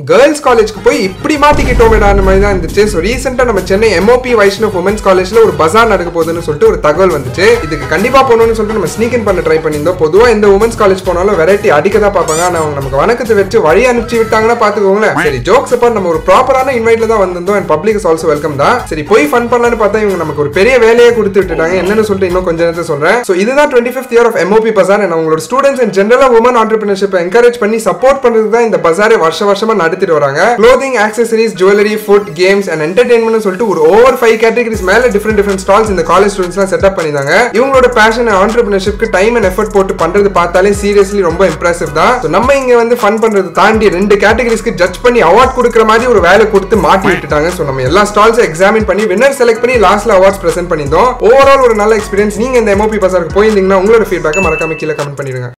girls காலேஜ்க்கு போய் இப்படி மாட்டிக்கிட்டோமேடான மாதிரி தான் இருந்துச்சு ஸோ ரீசெண்டாக நம்ம சென்னை எம்ஓபி வைஷ்ணவ் உமன்ஸ் காலேஜ்ல ஒரு பஜார் நடக்க போகுதுன்னு சொல்லிட்டு ஒரு தகவல் வந்துச்சு இதுக்கு கண்டிப்பா போகணும்னு சொல்லிட்டு நம்ம ஸ்னீக் இன் பண்ண ட்ரை பண்ணியிருந்தோம் பொதுவாக எந்த உமன்ஸ் காலேஜ் போனாலும் வெரைட்டி அடிக்க தான் பார்ப்பாங்க ஆனால் அவங்க நமக்கு வணக்கத்தை வச்சு வழி அனுப்பிச்சு விட்டாங்கன்னா பார்த்துக்கோங்களேன் சரி ஜோக்ஸ் அப்பா நம்ம ஒரு ப்ராப்பரான இன்வைட்ல தான் வந்திருந்தோம் and public is also welcome தான் சரி போய் ஃபன் பண்ணலாம்னு பார்த்தா இவங்க நமக்கு ஒரு பெரிய வேலையை கொடுத்து விட்டுட்டாங்க என்னன்னு சொல்லிட்டு இன்னும் கொஞ்ச நேரத்தை சொல்றேன் ஸோ இதுதான் twenty fifth year of MOP bazaar and அவங்களோட ஸ்டூடெண்ட்ஸ் அண்ட் ஜென்ரலாக உமன் ஆண்டர்பிரினர்ஷிப் என்கரேஜ் பண்ணி சப்போர்ட் பண்றது தான் இந்த பசாரை வருஷ வருஷமா நடத்திட்டு வராங்க clothing accessories jewellery food games and entertainment சொல்லிட்டு ஒரு ஓவர் ஃபைவ் கேட்டகரிஸ் மேல டிஃப்ரெண்ட் டிஃப்ரெண்ட் ஸ்டால்ஸ் இந்த காலேஜ் ஸ்டூடெண்ட்ஸ்லாம் செட்டப் பண்ணிருந்தாங்க இவங்களோட பேஷன் ஆண்டர்பிரினர்ஷிப்க்கு டைம் அண்ட் எஃபர்ட் போட்டு பண்றது பார்த்தாலே சீரியஸ்லி ரொம்ப இம்ப்ரெசிவ் தான் So நம்ம இங்க வந்து ஃபன் பண்றது தாண்டி ரெண்டு கேட்டகரிஸ்க்கு ஜட்ஜ் பண்ணி அவார்ட் கொடுக்குற மாதிரி ஒரு வேலை கொடுத்து மாட்டி விட்டுட்டாங்க ஸோ நம்ம எல்லா ஸ்டால்ஸ் எக்ஸாமின் பண்ணி வின்னர் செலக்ட் பண்ணி லாஸ்ட்ல அவார்ட்ஸ் பிரசென்ட் பண்ணியிருந்தோம் ஓவரால் ஒரு நல்ல எக்ஸ்பீரியன்ஸ் நீங்க இந்த எம்ஓபி பசாருக்கு போயிருந்தீங்கன்னா உங்களோட ஃபீட்பேக்கை மறக்காம கீழே கமெண்ட் பண்ணிடுங்க